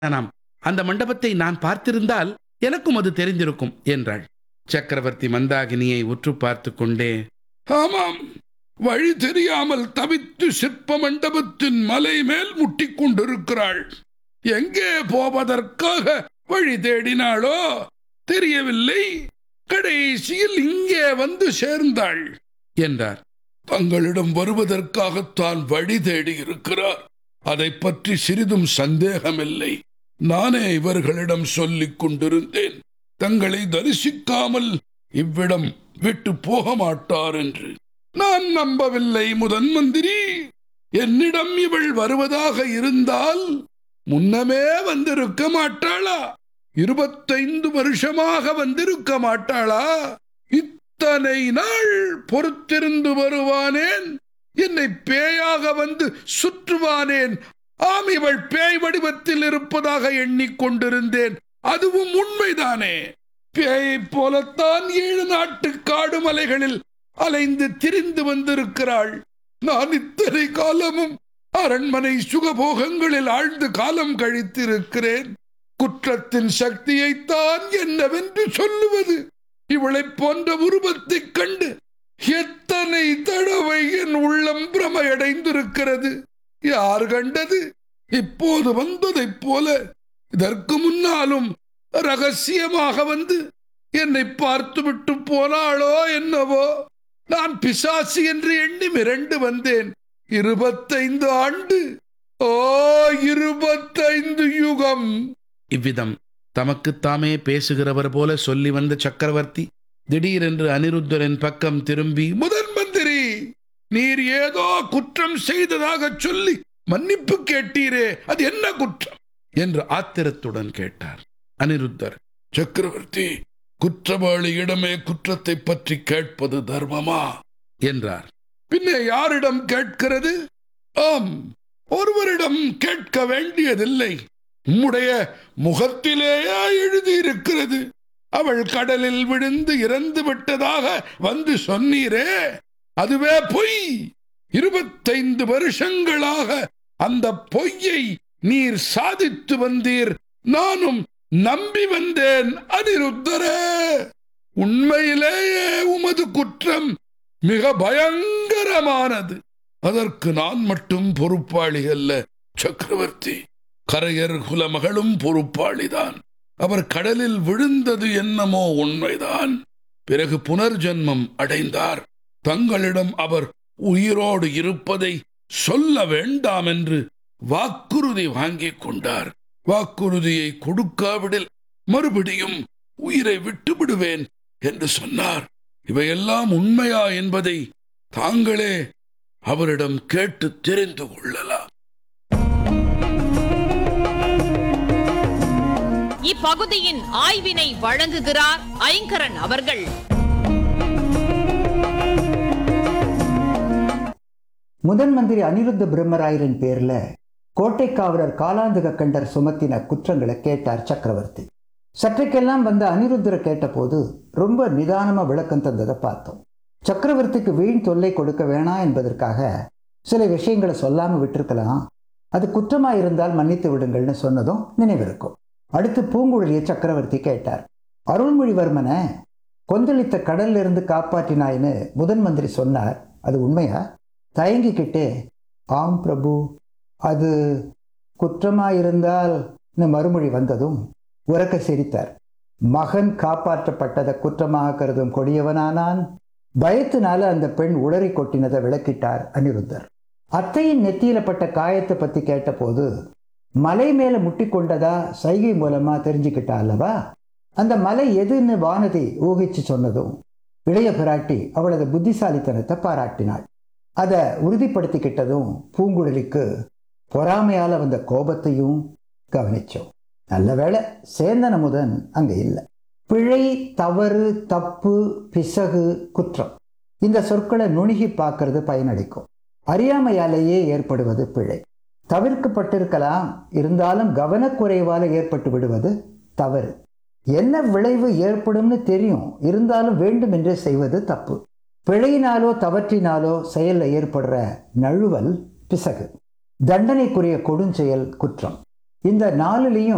நாம் அந்த மண்டபத்தை நான் பார்த்திருந்தால் எனக்கும் அது தெரிந்திருக்கும் என்றாள் சக்கரவர்த்தி மந்தாகினியை உற்று பார்த்து கொண்டே ஆமாம் வழி தெரியாமல் தவித்து சிற்ப மண்டபத்தின் மலை மேல் முட்டிக் கொண்டிருக்கிறாள் எங்கே போவதற்காக வழி தேடினாளோ தெரியவில்லை கடைசியில் இங்கே வந்து சேர்ந்தாள் என்றார் தங்களிடம் வருவதற்காகத்தான் வழி தேடி இருக்கிறார் அதை பற்றி சிறிதும் சந்தேகமில்லை நானே இவர்களிடம் சொல்லிக் கொண்டிருந்தேன் தங்களை தரிசிக்காமல் இவ்விடம் விட்டு போக மாட்டார் என்று நான் நம்பவில்லை முதன் மந்திரி என்னிடம் இவள் வருவதாக இருந்தால் முன்னமே வந்திருக்க மாட்டாளா இருபத்தைந்து வருஷமாக வந்திருக்க மாட்டாளா இத்தனை நாள் பொறுத்திருந்து வருவானேன் என்னை பேயாக வந்து சுற்றுவானேன் ஆம் இவள் பேய் வடிவத்தில் இருப்பதாக எண்ணிக்கொண்டிருந்தேன் அதுவும் உண்மைதானே பேயைப் போலத்தான் ஏழு நாட்டு காடு மலைகளில் அலைந்து திரிந்து வந்திருக்கிறாள் நான் இத்தனை காலமும் அரண்மனை சுகபோகங்களில் ஆழ்ந்து காலம் கழித்திருக்கிறேன் குற்றத்தின் சக்தியைத்தான் என்னவென்று சொல்லுவது இவளைப் போன்ற உருவத்தைக் கண்டு எத்தனை தடவை என் உள்ளம் பிரமையடைந்திருக்கிறது யார் கண்டது இப்போது வந்ததைப் போல இதற்கு முன்னாலும் ரகசியமாக வந்து என்னை பார்த்துவிட்டு போனாளோ என்னவோ நான் பிசாசு என்று எண்ணி மிரண்டு வந்தேன் இருபத்தைந்து ஆண்டு ஓ இருபத்தைந்து யுகம் இவ்விதம் தமக்குத்தாமே பேசுகிறவர் போல சொல்லி வந்த சக்கரவர்த்தி திடீரென்று அனிருத்தரின் பக்கம் திரும்பி முதன் மந்திரி நீர் ஏதோ குற்றம் செய்ததாக சொல்லி மன்னிப்பு கேட்டீரே அது என்ன குற்றம் என்று ஆத்திரத்துடன் கேட்டார் அனிருத்தர் சக்கரவர்த்தி குற்றவாளியிடமே குற்றத்தை பற்றி கேட்பது தர்மமா என்றார் பின்னே யாரிடம் கேட்கிறது ஆம் ஒருவரிடம் கேட்க வேண்டியதில்லை உம்முடைய முகத்திலேயே எழுதியிருக்கிறது அவள் கடலில் விழுந்து இறந்து விட்டதாக வந்து சொன்னீரே அதுவே பொய் இருபத்தைந்து வருஷங்களாக அந்த பொய்யை நீர் சாதித்து வந்தீர் நானும் நம்பி வந்தேன் அனிருத்தரே உண்மையிலேயே உமது குற்றம் மிக பயங்கரமானது அதற்கு நான் மட்டும் பொறுப்பாளி அல்ல சக்கரவர்த்தி கரையர் குலமகளும் பொறுப்பாளிதான் அவர் கடலில் விழுந்தது என்னமோ உண்மைதான் பிறகு புனர்ஜன்மம் அடைந்தார் தங்களிடம் அவர் உயிரோடு இருப்பதை சொல்ல வேண்டாம் என்று வாக்குறுதி வாங்கிக் கொண்டார் வாக்குறுதியை கொடுக்காவிடில் மறுபடியும் உயிரை விட்டு விடுவேன் என்று சொன்னார் இவையெல்லாம் உண்மையா என்பதை தாங்களே அவரிடம் கேட்டு தெரிந்து கொள்ளலாம் இப்பகுதியின் ஆய்வினை வழங்குகிறார் ஐங்கரன் அவர்கள் முதன் மந்திரி அனிருத்த பிரம்மராயரின் பேர்ல கோட்டை காவலர் காலாந்தக கண்டர் சுமத்தின குற்றங்களை கேட்டார் சக்கரவர்த்தி சற்றைக்கெல்லாம் வந்த அனிருத்தரை கேட்டபோது ரொம்ப நிதானமா விளக்கம் தந்ததை பார்த்தோம் சக்கரவர்த்திக்கு வீண் தொல்லை கொடுக்க வேணாம் என்பதற்காக சில விஷயங்களை சொல்லாம விட்டிருக்கலாம் அது குற்றமா இருந்தால் மன்னித்து விடுங்கள்னு சொன்னதும் நினைவிருக்கும் அடுத்து பூங்குழலியை சக்கரவர்த்தி கேட்டார் அருள்மொழிவர்மனை கொந்தளித்த கடல்ல இருந்து காப்பாற்றினாய்னு முதன் மந்திரி சொன்னார் அது உண்மையா தயங்கிக்கிட்டே ஆம் பிரபு அது குற்றமாயிருந்தால் மறுமொழி வந்ததும் உறக்க சிரித்தார் மகன் காப்பாற்றப்பட்டதை குற்றமாக கருதும் கொடியவனானான் பயத்தினால அந்த பெண் உளறி கொட்டினதை விளக்கிட்டார் அனிருத்தர் அத்தையின் நெத்தியில பட்ட காயத்தை பத்தி கேட்டபோது மலை மேல முட்டி கொண்டதா சைகை மூலமா தெரிஞ்சுக்கிட்டா அல்லவா அந்த மலை எதுன்னு வானதி ஊகிச்சு சொன்னதும் இளைய பிராட்டி அவளது புத்திசாலித்தனத்தை பாராட்டினாள் அதை உறுதிப்படுத்திக்கிட்டதும் பூங்குழலிக்கு பொறாமையால வந்த கோபத்தையும் கவனிச்சோம் நல்ல வேளை சேந்தன முதன் அங்க இல்லை பிழை தவறு தப்பு பிசகு குற்றம் இந்த சொற்களை நுணுகி பார்க்கறது பயனளிக்கும் அறியாமையாலேயே ஏற்படுவது பிழை தவிர்க்கப்பட்டிருக்கலாம் இருந்தாலும் கவனக்குறைவால ஏற்பட்டு விடுவது தவறு என்ன விளைவு ஏற்படும்னு தெரியும் இருந்தாலும் வேண்டும் என்றே செய்வது தப்பு பிழையினாலோ தவற்றினாலோ செயல்ல ஏற்படுற நழுவல் பிசகு தண்டனைக்குரிய கொடுஞ்செயல் குற்றம் இந்த நாலுலேயும்